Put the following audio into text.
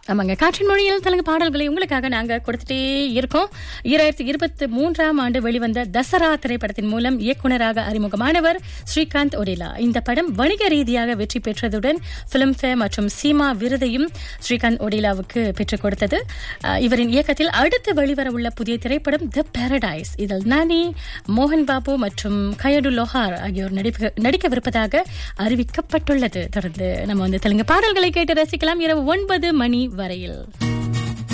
ஆமாங்க காற்றின் மொழியில் தெலுங்கு பாடல்களை உங்களுக்காக நாங்க கொடுத்துட்டே இருக்கோம் இரண்டாயிரத்தி இருபத்தி மூன்றாம் ஆண்டு வெளிவந்த தசரா திரைப்படத்தின் மூலம் இயக்குனராக அறிமுகமானவர் ஸ்ரீகாந்த் ஒடிலா இந்த படம் வணிக ரீதியாக வெற்றி பெற்றதுடன் பிலிம்ஃபேர் மற்றும் சீமா விருதையும் ஸ்ரீகாந்த் ஒடிலாவுக்கு பெற்றுக் கொடுத்தது அஹ், இவரின் இயக்கத்தில் அடுத்து வெளிவரவுள்ள புதிய திரைப்படம் தி பாரடைஸ் இதில் நானி மோகன் பாபு மற்றும் கயடு லோஹார் ஆகியோர் நடிக்க நடிக்கவிருப்பதாக அறிவிக்கப்பட்டுள்ளது தொடர்ந்து நம்ம வந்து தெலுங்கு பாடல்களை கேட்டு ரசிக்கலாம் இரவு ஒன்பது மணி வரையில்